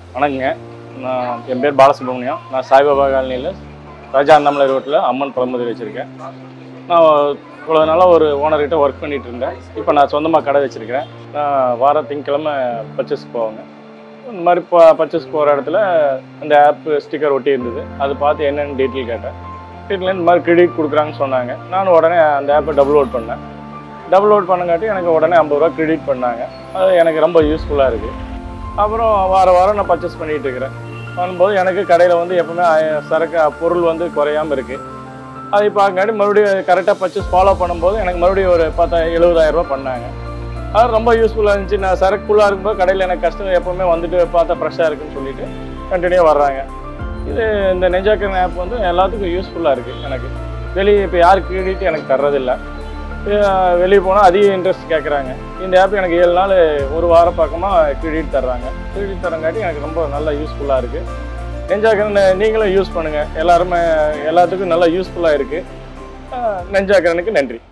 வணக்கங்க நான் என் பேர் பாலசுப்ரமணியம் நான் சாய்பாபா காலனியில் ராஜா அண்ணாமலை ரோட்டில் அம்மன் பழமுதிர் வச்சுருக்கேன் நான் இவ்வளோ நாளாக ஒரு ஓனர்கிட்ட ஒர்க் பண்ணிட்டு இருந்தேன் இப்போ நான் சொந்தமாக கடை வச்சுருக்கிறேன் நான் வார திங்கக்கிழமை பர்ச்சேஸ் போவாங்க இந்த மாதிரி இப்போ பர்ச்சேஸ் போகிற இடத்துல அந்த ஆப் ஸ்டிக்கர் ஒட்டி இருந்தது அது பார்த்து என்னென்னு டீட்டெயில் கேட்டேன் டீட்டெயில் இந்த மாதிரி கிரெடிட் கொடுக்குறாங்கன்னு சொன்னாங்க நானும் உடனே அந்த ஆப்பை டபுள்லோட் பண்ணேன் டபுள்லோட் பண்ணங்காட்டி எனக்கு உடனே ஐம்பது ரூபா கிரெடிட் பண்ணாங்க அது எனக்கு ரொம்ப யூஸ்ஃபுல்லாக இருக்குது அப்புறம் வார வாரம் நான் பர்ச்சேஸ் பண்ணிகிட்டு இருக்கிறேன் பண்ணும்போது எனக்கு கடையில் வந்து எப்பவுமே ஆய- சரக்கு பொருள் வந்து குறையாமல் இருக்குது அதை பார்க்காட்டி மறுபடியும் கரெக்டாக பர்ச்சேஸ் ஃபாலோ பண்ணும்போது எனக்கு மறுபடியும் ஒரு பத்தா எழுபதாயிரம் ரூபாய் பண்ணாங்க அது ரொம்ப யூஸ்ஃபுல்லாக இருந்துச்சு நான் சரக்கு ஃபுல்லாக இருக்கும்போது கடையில் எனக்கு கஸ்டமர் எப்பவுமே வந்துட்டு பார்த்தா ஃப்ரெஷ்ஷாக இருக்குன்னு சொல்லிட்டு கண்டினியூ வர்றாங்க இது இந்த நெஞ்சாக்கன் ஆப் வந்து எல்லாத்துக்கும் யூஸ்ஃபுல்லாக இருக்குது எனக்கு வெளியே இப்போ யார் கிரெடிட் எனக்கு தர்றதில்ல வெளியே போனால் அதிக இன்ட்ரெஸ்ட் கேட்குறாங்க இந்த ஆப் எனக்கு ஏழு நாள் ஒரு வாரம் பக்கமாக கிரெடிட் தர்றாங்க கிரெடிட் தரங்காட்டி எனக்கு ரொம்ப நல்லா யூஸ்ஃபுல்லாக இருக்குது நெஞ்சாக்கரன் நீங்களும் யூஸ் பண்ணுங்கள் எல்லாருமே எல்லாத்துக்கும் நல்லா யூஸ்ஃபுல்லாக இருக்குது நெஞ்சாக்கரனுக்கு நன்றி